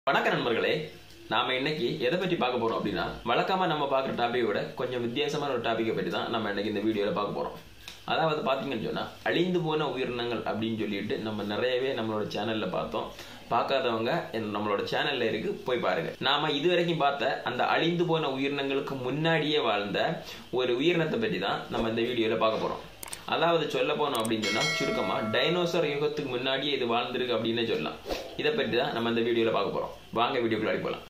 வணக்கம் நண்பர்களே நாம இன்னைக்கு எதை பற்றி பார்க்க போறோம் அப்படின்னா வழக்கமா நம்ம பார்க்குற டாபிக்கை விட கொஞ்சம் வித்தியாசமான ஒரு டாபிக்கை பற்றி தான் நம்ம இன்னைக்கு இந்த வீடியோல பார்க்க போறோம் அதாவது பார்த்தீங்கன்னு சொன்னா அழிந்து போன உயிரினங்கள் அப்படின்னு சொல்லிட்டு நம்ம நிறையவே நம்மளோட சேனல்ல பார்த்தோம் பார்க்காதவங்க என் நம்மளோட சேனல்ல இருக்கு போய் பாருங்க நாம இதுவரைக்கும் பார்த்த அந்த அழிந்து போன உயிரினங்களுக்கு முன்னாடியே வாழ்ந்த ஒரு உயிரினத்தை பற்றி தான் நம்ம இந்த வீடியோல பார்க்க போறோம் அதாவது சொல்ல போனோம் அப்படின்னு சொன்னா சுருக்கமா டைனோசர் யுகத்துக்கு முன்னாடியே இது வாழ்ந்திருக்கு அப்படின்னு சொல்லலாம் இதை பற்றி தான் நம்ம இந்த வீடியோல பார்க்க போறோம் வாங்க வீடியோக்குள்ள போகலாம்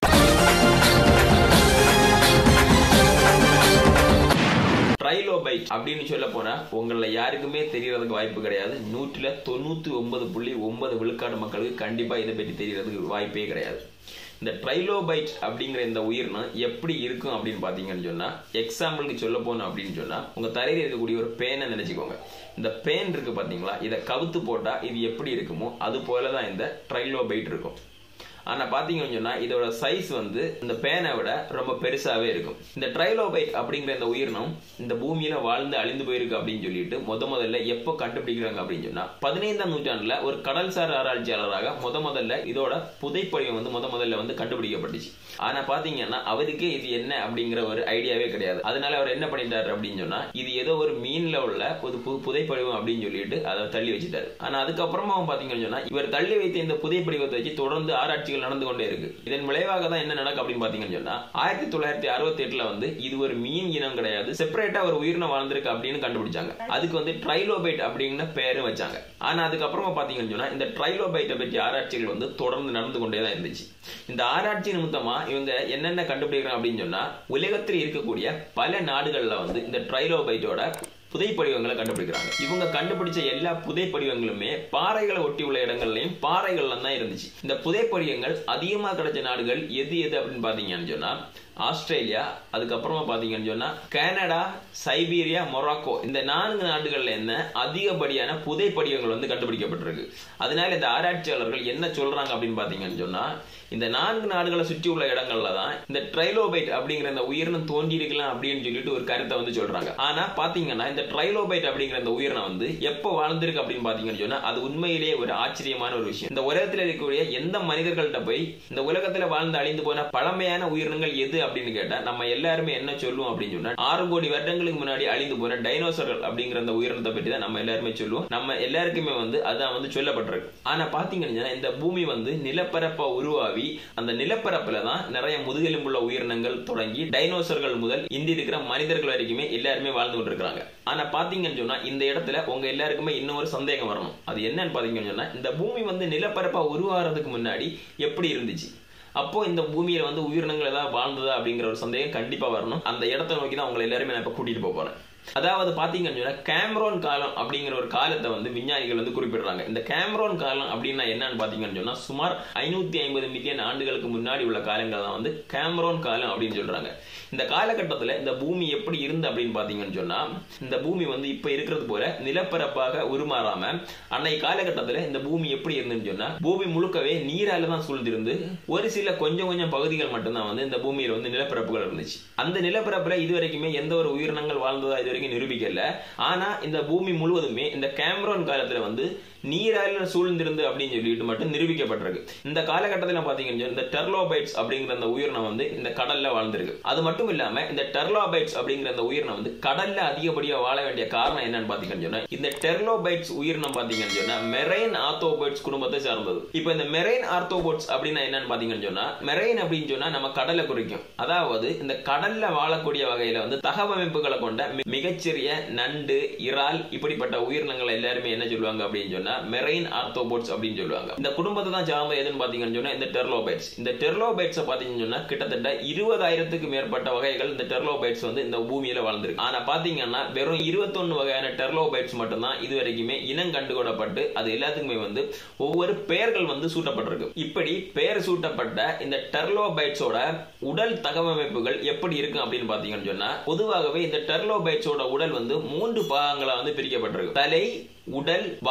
ட்ரைலோபைட் அப்படின்னு சொல்ல போனா உங்கள யாருக்குமே தெரியறதுக்கு வாய்ப்பு கிடையாது நூற்றுல தொண்ணூத்தி ஒன்பது புள்ளி ஒன்பது விழுக்காடு மக்களுக்கு கண்டிப்பா இதை பற்றி தெரியறதுக்கு வாய்ப்பே கிடையாது இந்த ட்ரைலோபைட் அப்படிங்கிற இந்த உயிரினம் எப்படி இருக்கும் அப்படின்னு பாத்தீங்கன்னு சொன்னா எக்ஸாம்பிளுக்கு சொல்ல போனோம் அப்படின்னு சொன்னா உங்க தலையில இருக்கக்கூடிய ஒரு பேனை நினைச்சுக்கோங்க இந்த பேன் இருக்கு பாத்தீங்களா இதை கவுத்து போட்டா இது எப்படி இருக்குமோ அது போலதான் இந்த ட்ரைலோபைட் இருக்கும் ஆனா பாத்தீங்கன்னு சொன்னா இதோட சைஸ் வந்து இந்த பேனை விட ரொம்ப பெருசாவே இருக்கும் இந்த ட்ரைலோபைட் அப்படிங்கிற இந்த உயிரினம் இந்த பூமியில வாழ்ந்து அழிந்து போயிருக்கு அப்படின்னு சொல்லிட்டு முத முதல்ல எப்போ கண்டுபிடிக்கிறாங்க அப்படின்னு சொன்னா பதினைந்தாம் நூற்றாண்டுல ஒரு கடல்சார் ஆராய்ச்சியாளராக முத முதல்ல இதோட புதைப்படிவம் வந்து முத முதல்ல வந்து கண்டுபிடிக்கப்பட்டுச்சு ஆனா பாத்தீங்கன்னா அவருக்கே இது என்ன அப்படிங்கிற ஒரு ஐடியாவே கிடையாது அதனால அவர் என்ன பண்ணிட்டாரு அப்படின்னு சொன்னா இது ஏதோ ஒரு மீன்ல உள்ள ஒரு பு- புதைப்படிவம் அப்படின்னு சொல்லிட்டு அதை தள்ளி வச்சுட்டாரு ஆனா அதுக்கப்புறமா பாத்தீங்கன்னு சொன்னா இவர் தள்ளி வைத்த இந்த புதைப்படிவத்தை வச்சு தொடர்ந்து ஆராய்ச்சிகள் நடந்து கொண்டே இருக்கு இதன் விளைவாக தான் என்ன நடக்கும் அப்படின்னு பாத்தீங்கன்னு சொன்னா ஆயிரத்தி தொள்ளாயிரத்தி அறுபத்தி எட்டுல வந்து இது ஒரு மீன் இனம் கிடையாது செப்பரேட்டா ஒரு உயிரினம் வாழ்ந்திருக்கு அப்படின்னு கண்டுபிடிச்சாங்க அதுக்கு வந்து ட்ரைலோபைட் அப்படின்னு பேரும் வச்சாங்க ஆனா அதுக்கப்புறமா பாத்தீங்கன்னு சொன்னா இந்த ட்ரைலோபைட்டை பற்றி ஆராய்ச்சிகள் வந்து தொடர்ந்து நடந்து கொண்டே தான் இருந்துச்சு இந்த ஆராய்ச்சி நிமித்தமா இவங்க என்னென்ன கண்டுபிடிக்கிறாங்க அப்படின்னு சொன்னா உலகத்தில் இருக்கக்கூடிய பல நாடுகள்ல வந்து இந்த ட்ரைலோபைட்டோட புதைப்படிவங்களை கண்டுபிடிக்கிறாங்க இவங்க கண்டுபிடிச்ச எல்லா புதைப்படிவங்களுமே பாறைகளை ஒட்டி உள்ள இடங்கள்லயும் பாறைகள்ல தான் இருந்துச்சு இந்த புதைப்படிவங்கள் அதிகமா கிடைச்ச நாடுகள் எது எது அப்படின்னு பாத்தீங்கன்னு சொன்னா ஆஸ்திரேலியா அதுக்கப்புறமா பாத்தீங்கன்னு சொன்னா கனடா சைபீரியா மொராக்கோ இந்த நான்கு நாடுகள்ல என்ன அதிகப்படியான புதைப்படிவங்கள் வந்து கண்டுபிடிக்கப்பட்டிருக்கு அதனால இந்த ஆராய்ச்சியாளர்கள் என்ன சொல்றாங்க அப்படின்னு பாத்தீங்கன்னு சொன்னா இந்த நான்கு நாடுகளை சுற்றி உள்ள இடங்கள்ல தான் இந்த ட்ரைலோபைட் அப்படிங்கிற இந்த உயிரினம் தோன்றி இருக்கலாம் அப்படின்னு சொல்லிட்டு ஒரு கருத்தை வந்து சொல்றாங்க ஆனா பாத்தீங்கன்னா இந்த ட்ரைலோபைட் அப்படிங்கிற இந்த உயிரினம் வந்து எப்போ வாழ்ந்திருக்கு அப்படின்னு பாத்தீங்கன்னு சொன்னா அது உண்மையிலேயே ஒரு ஆச்சரியமான ஒரு விஷயம் இந்த உலகத்துல இருக்கக்கூடிய எந்த மனிதர்கள்ட்ட போய் இந்த உலகத்துல வாழ்ந்து அழிந்து போன பழமையான உயிரினங்கள் எது அப்படின்னு கேட்டா நம்ம எல்லாருமே என்ன சொல்லுவோம் அப்படின்னு சொன்னா ஆறு கோடி வருடங்களுக்கு முன்னாடி அழிந்து போன டைனோசர்கள் அப்படிங்கிற அந்த உயிரினத்தை பற்றி தான் நம்ம எல்லாருமே சொல்லுவோம் நம்ம எல்லாருக்குமே வந்து அதான் வந்து சொல்லப்பட்டிருக்கு ஆனா பாத்தீங்கன்னு சொன்னா இந்த பூமி வந்து நிலப்பரப்பா உருவாவி அந்த நிலப்பரப்புல தான் நிறைய முதுகெலும்புள்ள உயிரினங்கள் தொடங்கி டைனோசர்கள் முதல் இந்தி இருக்கிற மனிதர்கள் வரைக்குமே எல்லாருமே வாழ்ந்து கொண்டிருக்காங்க ஆனா பாத்தீங்கன்னு சொன்னா இந்த இடத்துல உங்க எல்லாருக்குமே இன்னும் ஒரு சந்தேகம் வரணும் அது என்னன்னு பாத்தீங்கன்னு சொன்னா இந்த பூமி வந்து நிலப்பரப்பா உருவாகிறதுக்கு முன்னாடி எப்படி இருந்துச்சு அப்போ இந்த பூமியில வந்து உயிரினங்கள் ஏதாவது வாழ்ந்ததா அப்படிங்கிற ஒரு சந்தேகம் கண்டிப்பா வரணும் அந்த இடத்தை நோக்கி தான் உங்களை எல்லாருமே நான் இப்ப கூட்டிட்டு போக போறேன் அதாவது பாத்தீங்கன்னு சொன்னா கேமரோன் காலம் அப்படிங்கிற ஒரு காலத்தை வந்து விஞ்ஞானிகள் வந்து குறிப்பிடுறாங்க இந்த கேமரோன் காலம் அப்படின்னா என்னன்னு பாத்தீங்கன்னு சொன்னா சுமார் ஐநூத்தி ஐம்பது மில்லியன் ஆண்டுகளுக்கு முன்னாடி உள்ள காலங்கள் தான் வந்து கேமரோன் காலம் அப்படின்னு சொல்றாங்க இந்த காலகட்டத்துல இந்த பூமி எப்படி இருந்து அப்படின்னு பாத்தீங்கன்னு சொன்னா இந்த பூமி வந்து இப்ப இருக்கிறது போல நிலப்பரப்பாக உருமாறாம அன்னை காலகட்டத்துல இந்த பூமி எப்படி இருந்துன்னு சொன்னா பூமி முழுக்கவே நீரால தான் சூழ்ந்திருந்து ஒரு சில கொஞ்சம் கொஞ்சம் பகுதிகள் மட்டும்தான் வந்து இந்த பூமியில வந்து நிலப்பரப்புகள் இருந்துச்சு அந்த நிலப்பரப்புல இதுவரைக்குமே எந்த ஒரு உயிரினங்கள் வாழ்ந்ததா இது வரைக்கும் நிரூபிக்கல ஆனா இந்த பூமி முழுவதுமே இந்த கேமரோன் காலத்துல வந்து நீரால சூழ்ந்திருந்து அப்படின்னு சொல்லிட்டு மட்டும் நிரூபிக்கப்பட்டிருக்கு இந்த காலகட்டத்தில் பாத்தீங்கன்னா இந்த டெர்லோபைட்ஸ் அப்படிங்கிற அந்த உயிரினம் வந்து இந்த கடல்ல வாழ்ந்திருக்கு அது மட்டும் இல்லாம இந்த டெர்லோபைட்ஸ் அப்படிங்கிற அந்த உயிரினம் வந்து கடல்ல அதிகப்படியா வாழ வேண்டிய காரணம் என்னன்னு பாத்தீங்கன்னு சொன்னா இந்த டெர்லோபைட்ஸ் உயிரினம் பாத்தீங்கன்னு சொன்னா மெரைன் ஆர்த்தோபைட்ஸ் குடும்பத்தை சார்ந்தது இப்போ இந்த மெரைன் ஆர்த்தோபோட்ஸ் அப்படின்னா என்னன்னு பாத்தீங்கன்னு சொன்னா மெரைன் அப்படின்னு சொன்னா நம்ம கடலை குறிக்கும் அதாவது இந்த கடல்ல வாழக்கூடிய வகையில வந்து தகவமைப்புகளை கொண்ட மி- மிகச்சிறிய நண்டு இறால் இப்படிப்பட்ட உயிரினங்களை எல்லாருமே என்ன சொல்லுவாங்க அப்படின்னு சொன்னா மெரைன் ஆர்த்தோபோட்ஸ் அப்படின்னு சொல்லுவாங்க இந்த குடும்பத்தை தான் சார்ந்த எதுன்னு பாத்தீங்கன்னு சொன்னா இந்த டெர்லோபைட்ஸ் இந்த டெர்லோபைட்ஸ் பாத்தீங்கன்னு சொன்னா கிட்டத்தட்ட இருபதாயிரத்துக்கு மேற்பட்ட வகைகள் இந்த டெர்லோபைட்ஸ் வந்து இந்த பூமியில வாழ்ந்திருக்கு ஆனா பாத்தீங்கன்னா வெறும் இருபத்தொன்னு வகையான டெர்லோபைட்ஸ் மட்டும்தான் இது வரைக்குமே இனம் கண்டுகொள்ளப்பட்டு அது எல்லாத்துக்குமே வந்து ஒவ்வொரு பெயர்கள் வந்து சூட்டப்பட்டிருக்கு இப்படி பெயர் சூட்டப்பட்ட இந்த டெர்லோபைட்ஸோட உடல் தகவமைப்புகள் எப்படி இருக்கும் அப்படின்னு பாத்தீங்கன்னு சொன்னா பொதுவாகவே இந்த டெர்லோபைட்ஸோட உடல் வந்து மூன்று பாகங்களா வந்து பிரிக்கப்பட்டிருக்கு தலை உடல் வால் பகுதி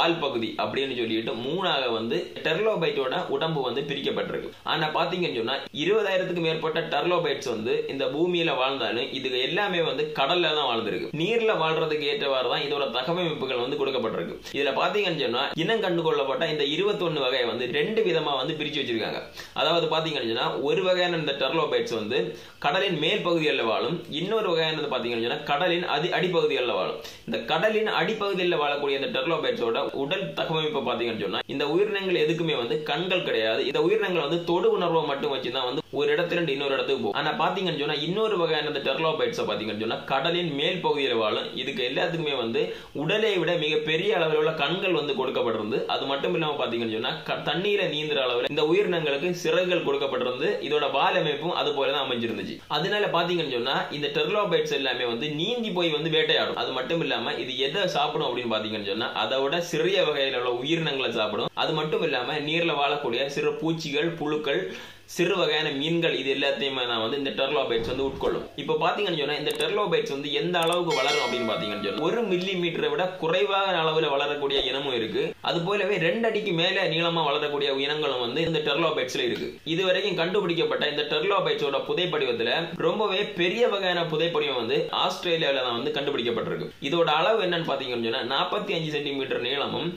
அப்படின்னு சொல்லிட்டு மூணாக வந்து டெர்லோபைட்டோட உடம்பு வந்து பிரிக்கப்பட்டிருக்கு ஆனா பாத்தீங்கன்னு சொன்னா இருபதாயிரத்துக்கு மேற்பட்ட டெர்லோபைட்ஸ் வந்து இந்த பூமியில வாழ்ந்தாலும் இது எல்லாமே வந்து கடல்ல தான் வாழ்ந்திருக்கு நீர்ல வாழ்றதுக்கு ஏற்றவாறு தான் இதோட தகவமைப்புகள் வந்து கொடுக்கப்பட்டிருக்கு இதுல பாத்தீங்கன்னு சொன்னா இனம் கண்டு கொள்ளப்பட்ட இந்த இருபத்தொன்னு வகையை வந்து ரெண்டு விதமா வந்து பிரிச்சு வச்சிருக்காங்க அதாவது பாத்தீங்கன்னு சொன்னா ஒரு வகையான இந்த டெர்லோபைட்ஸ் வந்து கடலின் மேல் பகுதிகளில் வாழும் இன்னொரு வகையானது பாத்தீங்கன்னு சொன்னா கடலின் அடி அடிப்பகுதிகளில் வாழும் இந்த கடலின் அடிப்பகுதியில் வாழக்கூடிய இந்த டெர்லோபைட்ஸோட உடல் தகவமைப்பு பாத்தீங்கன்னு சொன்னா இந்த உயிரினங்கள் எதுக்குமே வந்து கண்கள் கிடையாது இந்த உயிரினங்கள் வந்து தொடு உணர்வை மட்டும் வச்சுதான் வந்து ஒரு இடத்துல இருந்து இன்னொரு இடத்துக்கு போகும் ஆனா பாத்தீங்கன்னு சொன்னா இன்னொரு வகையான இந்த டெர்லோபைட்ஸ் பாத்தீங்கன்னு சொன்னா கடலின் மேல் பகுதியில் வாழும் இதுக்கு எல்லாத்துக்குமே வந்து உடலை விட மிக பெரிய அளவில் உள்ள கண்கள் வந்து கொடுக்கப்பட்டிருந்து அது மட்டும் இல்லாம பாத்தீங்கன்னு சொன்னா க- தண்ணீரை நீந்துற அளவில் இந்த உயிரினங்களுக்கு சிறகுகள் கொடுக்கப்பட்டிருந்து இதோட வால் அமைப்பும் அது போல தான் அமைஞ்சிருந்துச்சு அதனால பாத்தீங்கன்னு சொன்னா இந்த டெர்லோபைட்ஸ் எல்லாமே வந்து நீந்தி போய் வந்து வேட்டையாடும் அது மட்டும் இல்லாம இது எதை சாப்பிடும் அப்படின்னு பாத்தீங்கன்னு சொன்னா அதை விட சிறிய வகையில உள்ள உயிரினங்களை சாப்பிடும் அது மட்டும் இல்லாம நீர்ல வாழக்கூடிய சிறு பூச்சிகள் புழுக்கள் சிறு வகையான மீன்கள் இது எல்லாத்தையுமே நான் வந்து இந்த டெர்லோபைட்ஸ் வந்து உட்கொள்ளும் இப்போ பாத்தீங்கன்னு சொன்னா இந்த டெர்லோபைட்ஸ் வந்து எந்த அளவுக்கு வளரும் அப்படின்னு பாத்தீங்கன்னு சொன்னா ஒரு மில்லி மீட்டரை விட குறைவான அளவுல வளரக்கூடிய இனமும் இருக்கு அது போலவே ரெண்டு அடிக்கு மேல நீளமா வளரக்கூடிய இனங்களும் வந்து இந்த டெர்லோபைட்ஸ்ல இருக்கு இது வரைக்கும் கண்டுபிடிக்கப்பட்ட இந்த டெர்லோபைட்ஸோட புதைப்படிவத்துல ரொம்பவே பெரிய வகையான புதைப்படிவம் வந்து ஆஸ்திரேலியாவில தான் வந்து கண்டுபிடிக்கப்பட்டிருக்கு இதோட அளவு என்னன்னு பாத்தீங்கன்னு சொன்னா நாற்பத்தி அஞ்சு சென்டிமீட்டர் நீளமும்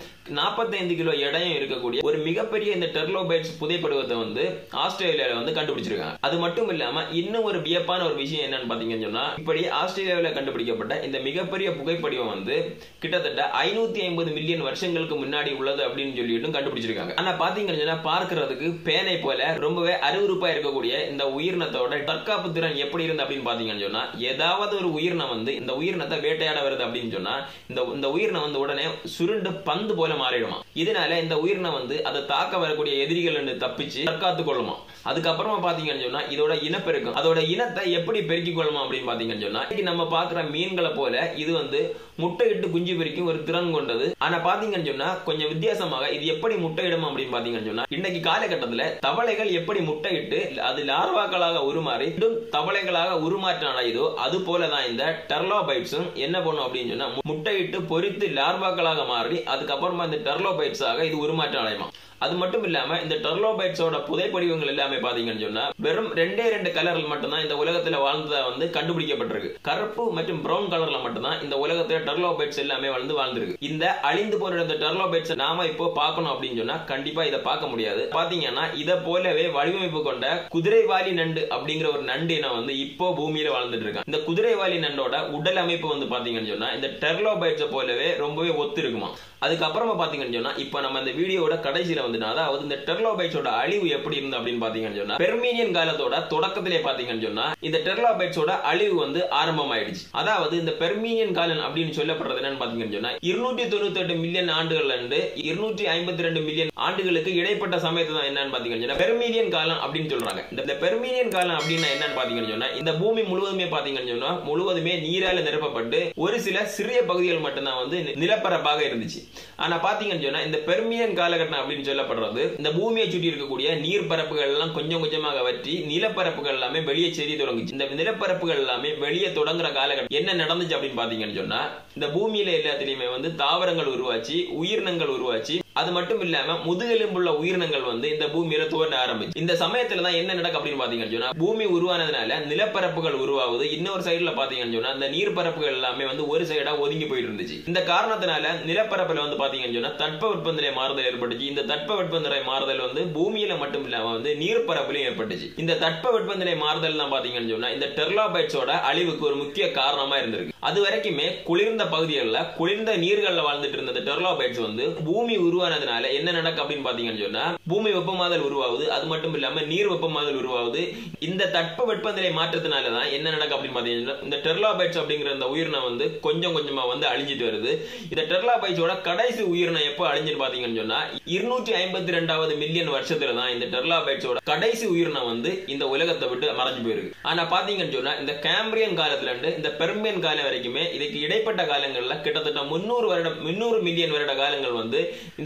45 கிலோ எடையும் இருக்கக்கூடிய ஒரு மிகப்பெரிய இந்த டெர்லோபைட்ஸ் புதைப்படிவத்தை வந்து ஆஸ்திரேலியால வந்து கண்டுபிடிச்சிருக்காங்க அது மட்டும் இல்லாம இன்னும் ஒரு வியப்பான ஒரு விஷயம் என்னன்னு பாத்தீங்கன்னு சொன்னா இப்படி ஆஸ்திரேலியாவில கண்டுபிடிக்கப்பட்ட இந்த மிகப்பெரிய புகைப்படிவம் வந்து கிட்டத்தட்ட ஐநூத்தி ஐம்பது மில்லியன் வருஷங்களுக்கு முன்னாடி உள்ளது அப்படின்னு சொல்லிட்டு கண்டுபிடிச்சிருக்காங்க ஆனா பாத்தீங்கன்னு சொன்னா பார்க்கிறதுக்கு பேனை போல ரொம்பவே அருவருப்பா இருக்கக்கூடிய இந்த உயிரினத்தோட தற்காப்பு திறன் எப்படி இருந்து அப்படின்னு பாத்தீங்கன்னு சொன்னா ஏதாவது ஒரு உயிரினம் வந்து இந்த உயிரினத்தை வேட்டையாட வருது அப்படின்னு சொன்னா இந்த இந்த உயிரினம் வந்து உடனே சுருண்டு பந்து போல மாறிடுமா இதனால இந்த உயிரினம் வந்து அதை தாக்க வரக்கூடிய எதிரிகள் இருந்து தப்பிச்சு தற்காத்து கொள்ளுமா அதுக்கப்புறமா பாத்தீங்கன்னு சொன்னா இதோட இனப்பெருக்கம் அதோட இனத்தை எப்படி பெருக்கிக் கொள்ளுமா அப்படின்னு பாத்தீங்கன்னு சொன்னா இன்னைக்கு நம்ம பாக்குற மீன்களை போல இது வந்து முட்டையிட்டு குஞ்சு பெருக்கும் ஒரு திறன் கொண்டது ஆனா பாத்தீங்கன்னு சொன்னா கொஞ்சம் வித்தியாசமாக இது எப்படி முட்டையிடும் அப்படின்னு பாத்தீங்கன்னு சொன்னா இன்னைக்கு காலகட்டத்துல தவளைகள் எப்படி முட்டையிட்டு அது லார்வாக்களாக உருமாறி மீண்டும் தவளைகளாக உருமாற்றம் அடையுதோ அது போலதான் இந்த டெர்லோபைட்ஸும் என்ன பண்ணும் அப்படின்னு சொன்னா முட்டையிட்டு பொரித்து லார்வாக்களாக மாறி அதுக்கப்புறமா இந்த டெர்லோபைட்ஸாக இது உருமாற்றம் அடையுமா அது மட்டும் இல்லாம இந்த டெர்லோபைட்ஸோட புதைப்படிவங்கள் எல்லாமே பாத்தீங்கன்னு சொன்னா வெறும் ரெண்டே ரெண்டு கலர்கள் மட்டும்தான் இந்த உலகத்துல வாழ்ந்ததா வந்து கண்டுபிடிக்கப்பட்டிருக்கு கருப்பு மற்றும் பிரவுன் கலர்ல மட்டும்தான் இந்த உலகத்துல டெர்லோபைட்ஸ் எல்லாமே வந்து வாழ்ந்திருக்கு இந்த அழிந்து போன இந்த டெர்லோபைட்ஸ் நாம இப்போ பார்க்கணும் அப்படின்னு சொன்னா கண்டிப்பா இதை பார்க்க முடியாது பாத்தீங்கன்னா இத போலவே வடிவமைப்பு கொண்ட குதிரைவாலி நண்டு அப்படிங்கிற ஒரு நண்டு இனம் வந்து இப்போ பூமியில வாழ்ந்துட்டு இருக்கான் இந்த குதிரைவாலி நண்டோட உடல் அமைப்பு வந்து பாத்தீங்கன்னு சொன்னா இந்த டெர்லோபைட்ஸை போலவே ரொம்பவே ஒத்து இருக்குமா அதுக்கப்புறமா பாத்தீங்கன்னு சொன்னா இப்போ நம்ம இந்த வீடியோட கடைசியில வந்து அதாவது இந்த டெர்லோபைட்ஸோட அழிவு எப்படி இருந்து அப்படின்னு பாத்தீங்கன்னு சொன்னா பெர்மீனியன் காலத்தோட தொடக்கத்திலே பாத்தீங்கன்னு சொன்னா இந்த டெர்லோபைட்ஸோட அழிவு வந்து ஆரம்பமாயிடுச்சு அதாவது இந்த பெர்மீனியன் காலம் அப்படின்னு சொல்லப்படுறது என்னன்னு பாத்தீங்கன்னு சொன்னா இருநூற்றி தொண்ணூத்தி எட்டு மில்லியன் ஆண்டுகள்ல இருந்து இருநூற்றி ஐம்பத்தி ரெண்டு மில்லியன் ஆண்டுகளுக்கு இடைப்பட்ட சமயத்து தான் என்னன்னு பாத்தீங்கன்னு சொன்னா பெர்மீனியன் காலம் அப்படின்னு சொல்றாங்க இந்த பெர்மீனியன் காலம் அப்படின்னா என்னன்னு பாத்தீங்கன்னு சொன்னா இந்த பூமி முழுவதுமே பாத்தீங்கன்னு சொன்னா முழுவதுமே நீரால நிரப்பப்பட்டு ஒரு சில சிறிய பகுதிகள் மட்டும்தான் வந்து நி- நிலப்பரப்பாக இருந்துச்சு ஆனா பாத்தீங்கன்னு சொன்னா இந்த பெர்மியன் காலகட்டம் அப்படின்னு சொல்லப்படுறது இந்த பூமியை சுற்றி இருக்கக்கூடிய நீர் பரப்புகள் எல்லாம் கொஞ்சம் கொஞ்சமாக வற்றி நிலப்பரப்புகள் எல்லாமே வெளியே செடி தொடங்குச்சு இந்த நிலப்பரப்புகள் எல்லாமே வெளியே தொடங்குற காலகட்டம் என்ன நடந்துச்சு அப்படின்னு பாத்தீங்கன்னு சொன்னா இந்த பூமியில எல்லாத்திலயுமே வந்து தாவரங்கள் உருவாச்சு உயிரினங்கள் உருவாச்சு அது மட்டும் இல்லாம முதுகெலும்புள்ள உயிரினங்கள் வந்து இந்த பூமியில தோன்ற ஆரம்பிச்சு இந்த சமயத்துல தான் என்ன நடக்கும் அப்படின்னு பாத்தீங்கன்னு சொன்னா பூமி உருவானதுனால நிலப்பரப்புகள் உருவாகுது இன்னொரு சைடுல பாத்தீங்கன்னு சொன்னா இந்த நீர் பரப்புகள் எல்லாமே வந்து ஒரு சைடா ஒதுங்கி போயிட்டு இருந்துச்சு இந்த காரணத்தினால நிலப்பரப்புல வந்து பாத்தீங்கன்னு சொன்னா தட்பவெப்பநிலை மாறுதல் ஏற்பட்டுச்சு இந்த தட்பவெப்பநிலை மாறுதல் வந்து பூமியில மட்டும் இல்லாம வந்து நீர் பரப்புலையும் ஏற்பட்டுச்சு இந்த தட்பவெப்பநிலை மாறுதல் தான் பாத்தீங்கன்னு சொன்னா இந்த டெர்லாபைட்ஸோட அழிவுக்கு ஒரு முக்கிய காரணமா இருந்திருக்கு அது வரைக்குமே குளிர்ந்த பகுதிகளில் குளிர்ந்த நீர்கள்ல வாழ்ந்துட்டு இருந்த இந்த டெர்லாபைட்ஸ் வந்து பூமி உருவானதுனால என்ன நடக்கும் அப்படின்னு பாத்தீங்கன்னு சொன்னா பூமி வெப்பமாதல் உருவாகுது அது மட்டும் இல்லாம நீர் வெப்பமாதல் உருவாகுது இந்த தட்ப வெப்பநிலை மாற்றத்தினால தான் என்ன நடக்கும் அப்படின்னு பாத்தீங்கன்னா இந்த டெர்லாபைட்ஸ் அப்படிங்கிற இந்த உயிரினம் வந்து கொஞ்சம் கொஞ்சமா வந்து அழிஞ்சிட்டு வருது இந்த டெர்லாபைட்ஸோட கடைசி உயிரினம் எப்போ அழிஞ்சுன்னு பாத்தீங்கன்னு சொன்னா இருநூற்றி ஐம்பத்தி ரெண்டாவது மில்லியன் வருஷத்துல தான் இந்த டெர்லாபைட்ஸோட கடைசி உயிரினம் வந்து இந்த உலகத்தை விட்டு மறைஞ்சு போயிருக்கு ஆனா பாத்தீங்கன்னு சொன்னா இந்த கேம்பிரியன் காலத்துல இருந்து இந்த பெர்மியன் காலம் வரைக்குமே இதுக்கு இடைப்பட்ட காலங்கள்ல கிட்டத்தட்ட முன்னூறு வருடம் முன்னூறு மில்லியன் வருட காலங்கள் வந்து இந்த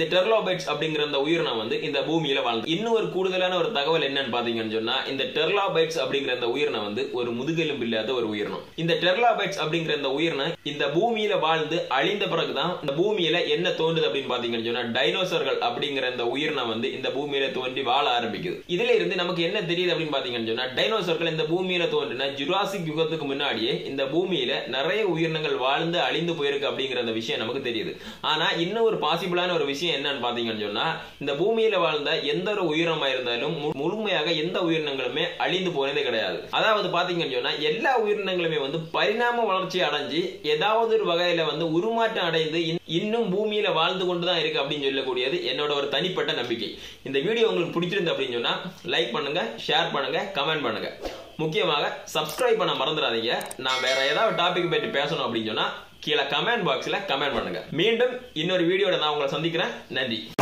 டெர்லாபைட்ஸ் அப்படிங்கிற அந்த உயிரினம் வந்து இந்த பூமியில வாழ்ந்து இன்னும் ஒரு கூடுதலான ஒரு தகவல் என்னன்னு பாத்தீங்கன்னு சொன்னா இந்த டெர்லாபைட்ஸ் அப்படிங்கிற அந்த உயிரினம் வந்து ஒரு முதுகெலும்பு இல்லாத ஒரு உயிரினம் இந்த டெர்லாபைட்ஸ் அப்படிங்கிற அந்த உயிரினம் இந்த பூமியில வாழ்ந்து அழிந்த பிறகுதான் இந்த பூமியில என்ன தோன்றுது அப்படின்னு பாத்தீங்கன்னு சொன்னா டைனோசர்கள் அப்படிங்கிற அந்த உயிரினம் வந்து இந்த பூமியில தோன்றி வாழ ஆரம்பிக்குது இதுல இருந்து நமக்கு என்ன தெரியுது அப்படின்னு பாத்தீங்கன்னு சொன்னா டைனோசர்கள் இந்த பூமியில தோன்றின ஜுராசிக் யுகத்துக்கு முன்னாடியே இந்த பூமியில நிறைய உயிரினங்கள் வாழ்ந்து அழிந்து போயிருக்கு அப்படிங்கிற அந்த விஷயம் நமக்கு தெரியுது ஆனா இன்னும் ஒரு பாசிபிளான ஒரு விஷயம் என்னன்னு பாத்தீங்கன்னு சொன்னா இந்த பூமியில வாழ்ந்த எந்த ஒரு உயிரினமா இருந்தாலும் மு- முழுமையாக எந்த உயிரினங்களுமே அழிந்து போனதே கிடையாது அதாவது பாத்தீங்கன்னு சொன்னா எல்லா உயிரினங்களுமே வந்து பரிணாம வளர்ச்சி அடைஞ்சு ஏதாவது ஒரு வகையில வந்து உருமாற்றம் அடைந்து இன்- இன்னும் பூமியில வாழ்ந்து கொண்டுதான் இருக்கு அப்படின்னு சொல்லக்கூடியது என்னோட ஒரு தனிப்பட்ட நம்பிக்கை இந்த வீடியோ உங்களுக்கு பிடிச்சிருந்து அப்படின்னு சொன்னா லைக் பண்ணுங்க ஷேர் பண்ணுங்க கமெண்ட் பண்ணுங்க முக்கியமாக சப்ஸ்கிரைப் பண்ண மறந்துடாதீங்க நான் வேற ஏதாவது டாபிக் பற்றி பேசணும் அப்படின்னு சொன்னா கீழே கமெண்ட் பாக்ஸ்ல கமெண்ட் பண்ணுங்க மீண்டும் இன்னொரு வீடியோட நான் உங்களை சந்திக்கிறேன் நன்றி